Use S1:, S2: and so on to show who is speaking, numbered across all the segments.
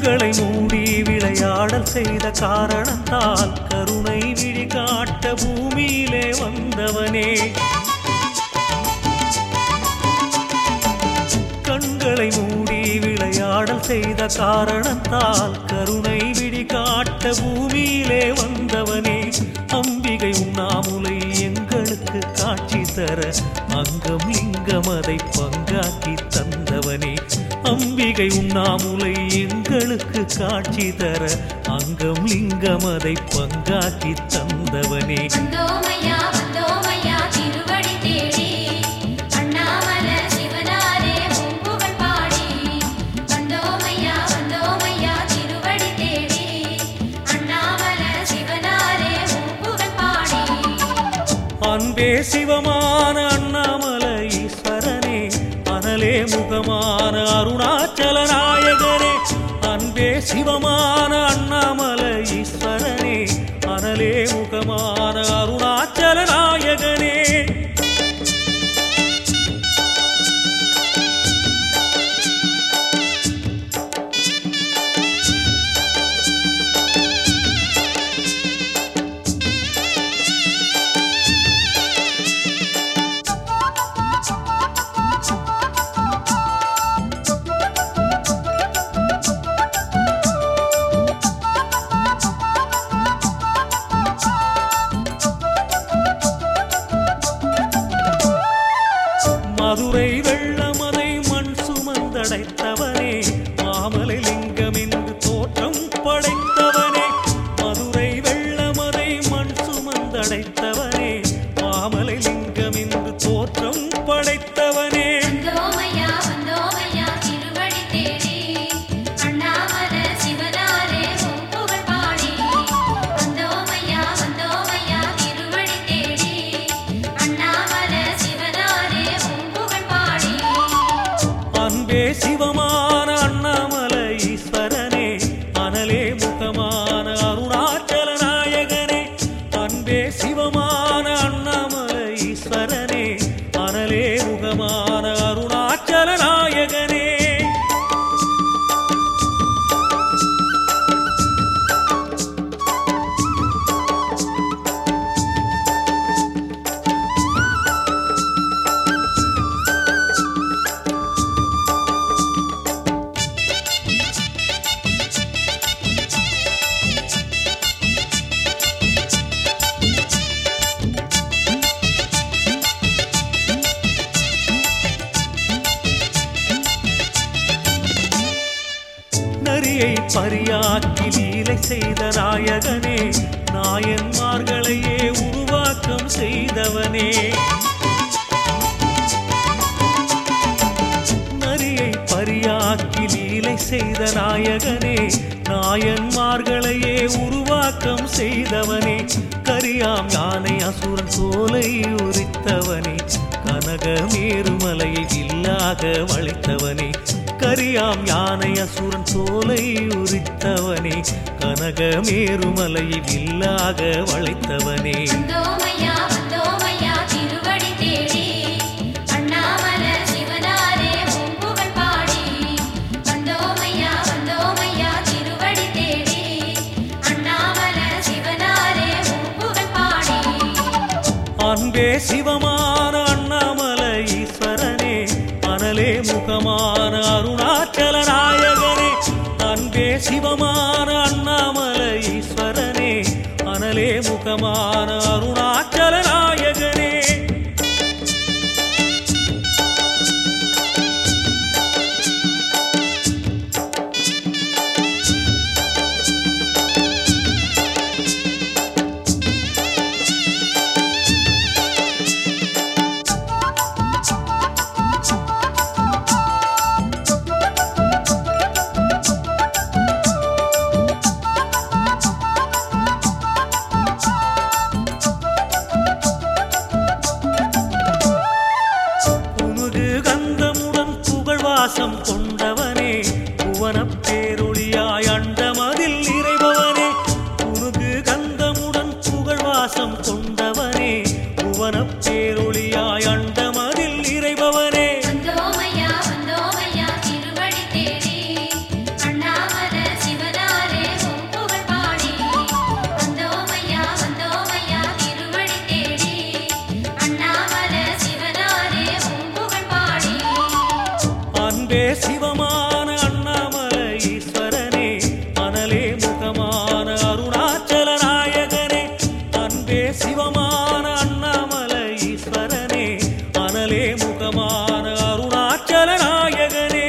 S1: கண்களை மூடி விளையாடல் செய்த காரணத்தால் கருணை விழி காட்ட பூமியிலே வந்தவனே கண்களை மூடி விளையாடல் செய்த காரணத்தால் கருணை விழி காட்ட பூமியிலே வந்தவனே அம்பிகை உண்ணாமுலை எங்களுக்கு காட்சி தர அங்கம் லிங்கம் அதை பங்காக்கி தந்தவனே அம்பிகை உண்ணாமுலை எங்களுக்கு காட்சி தர அங்கம் லிங்கம் அதை பங்காக்கி தந்தவனே
S2: வந்தோமையா வந்தோமையா திருவடி தேடி அண்ணாமல சிவனாரே உன் புகழ் பாடி வந்தோமையா வந்தோமையா திருவடி தேடி அண்ணாமல சிவனாரே உன் புகழ் பாடி
S1: அன்பே சிவமான அண்ணாமலை ஈஸ்வரனே அனலே முகமான அருணாச்சல நாயகனே அன்பே சிவமான அண்ணாமலை ஈஸ்வரனே அனலே முகமான அருணாச்சல நாயகனே மதுரை வெள்ளமதை மண் சுமந்தடைத்தவனே மாமலை லிங்கம் என்று தோற்றம் படைத்தவனே மதுரை வெள்ளமதை மண் சுமந்தடைத்தவனே மாமலை லிங்கம் என்று தோற்றம் படைத்தவனே
S2: வந்தோமையா வந்தோமையா திருவடி தேடி அண்ணாமல சிவனாரே உன் புகழ் பாடி வந்தோமையா வந்தோமையா திருவடி தேடி அண்ணாமல சிவனாரே உன் புகழ் பாடி
S1: அன்பே சிவமான அண்ணாமலை ஈஸ்வரனே அனலே முகமான அருணாச்சல நாயகனே அன்பே சிவமான அண்ணாமலை ஈஸ்வரனே அனலே முகமான அருணாச்சல நாயகனே நரியை பரியாக்கி லீலை செய்த நாயகனே நாயன்மார்களையே உருவாக்கம் செய்தவனே நரியை பரியாக்கி லீலை செய்த நாயகனே நாயன்மார்களையே உருவாக்கம் செய்தவனே கரியாம் யானை அசுரன் சோலை உரித்தவனே கனக மேருமலையை வில்லாக வளைத்தவனே கரியாம் யானை அசுரன் சோலை உரித்தவனே கனக மேருமலையை வில்லாக வளைத்தவனே
S2: வந்தோமையா வந்தோமையா திருவடி தேடி அண்ணாமல சிவனாரே உன் புகழ் பாடி வந்தோமையா வந்தோமையா திருவடி தேடி அண்ணாமல சிவனாரே உன் புகழ் பாடி
S1: அன்பே சிவமான அண்ணாமலை ஈஸ்வரனே அனலே முகமான அருணாச்சல நாயகனே அன்பே சிவமான அண்ணாமலை ஈஸ்வரனே அனலே முகமான அருணாச்சல நாயகனே புனுகு கந்தமுடன் புகழ்வாசம் கொண்டவனே புவனப் பேரொளியாய் அண்டமதில் நிறைபவனே புனுகு கந்தமுடன் புகழ்வாசம் கொண்டவனே புவனப் பேரொளியாய் அண்டமதில் நிறைபவனே
S2: வந்தோமையா வந்தோமையா திருவடி தேடி அண்ணாமல
S1: முகமான அருணாச்சல நாயகனே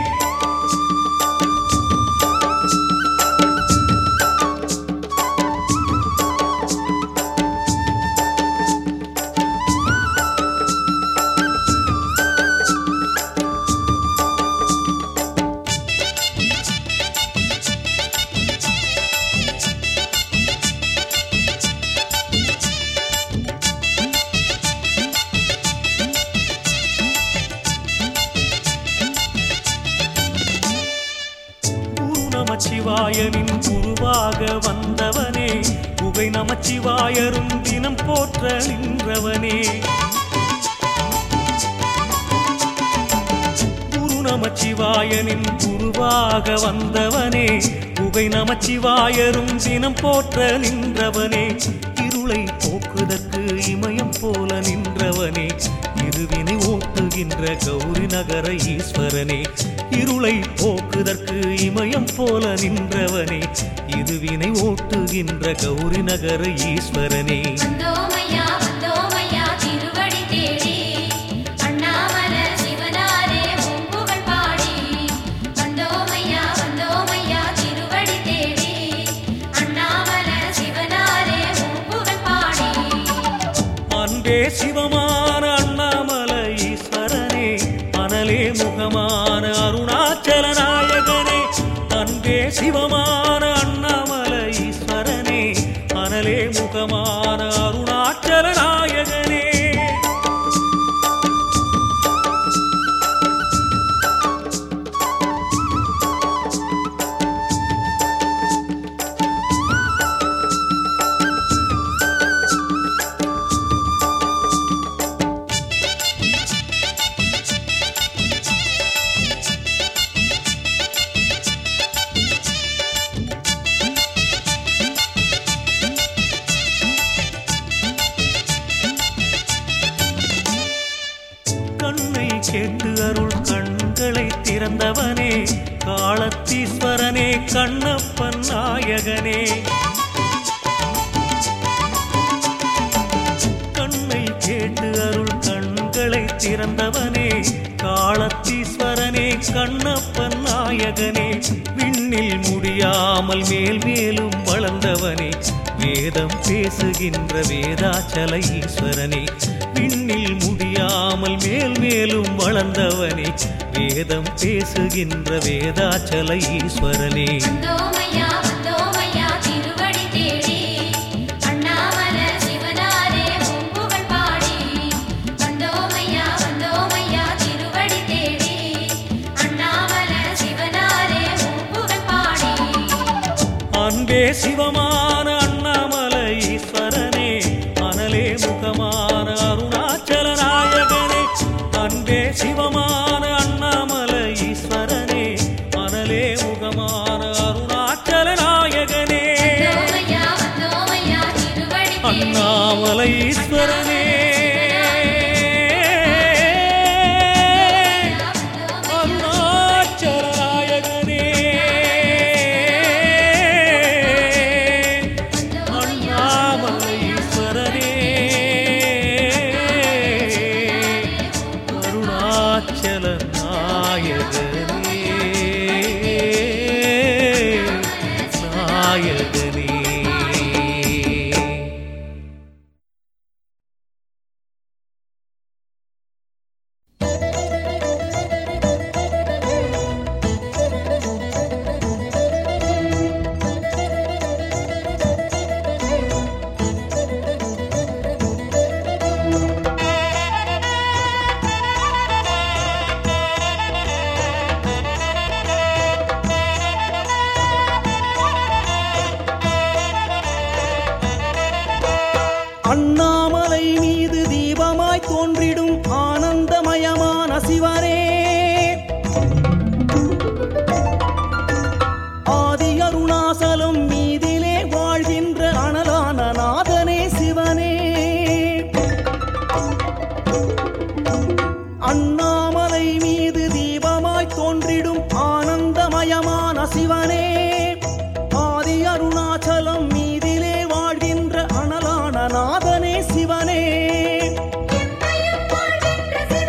S1: குரு நமச்சிவாயனின் குருவாக வந்தவனே புகை நமச்சிவாயரும் தினம் போற்ற நின்றவனே குரு நமச்சிவாயனின் குருவாக வந்தவனே புகை நமச்சிவாயரும் தினம் போற்ற நின்றவனே இருளை போக்குதற்கு இமயம் போல நின்றவனே இருவினை ஓட்டுகின்ற கௌரி நகர ஈஸ்வரனே இருளை போக்குதற்கு இமயம் போல நின்றவனே இருவினை ஓட்டுகின்ற கௌரி நகர ஈஸ்வரனே
S2: வந்தோமையா வந்தோமையா திருவடி தேடி அண்ணாமல சிவனாரே உன் புகழ் பாடி வந்தோமையா வந்தோமையா திருவடி தேடி அண்ணாமல சிவனாரே உன் புகழ் பாடி
S1: அன்பே சிவமான அண்ணாமல ஈஸ்வரனே அனலே முகமான அருணாச்சல நாயகனே அன்பே சிவமான அண்ணாமல ஈஸ்வரனே அனலே முகமான அருணாச்சல நாயகனே கண்ணை கேட்டு அருள் கண்களை திறந்தவனே காலத்தீஸ்வரனே கண்ணப்பன் நாயகனே கண்ணை கேட்டு அருள் கண்களை திறந்தவனே காலத்தீஸ்வரனே கண்ணப்பன் நாயகனே விண்ணில் முடியாமல் மேல் மேலும் வளர்ந்தவனே வேதம் பேசுகின்ற வேதாச்சல ஈஸ்வரனே விண்ணில் முடியாமல் மேல் மேலும் வளர்ந்தவனே வேதம் பேசுகின்ற வேதாச்சல ஈஸ்வரனே
S2: வந்தோமையா வந்தோமையா திருவடி தேடி அண்ணாமல சிவனாரே உன் புகழ் பாடி வந்தோமையா வந்தோமையா திருவடி தேடி அண்ணாமல சிவனாரே உன் புகழ் பாடி
S1: அன்பே சிவமான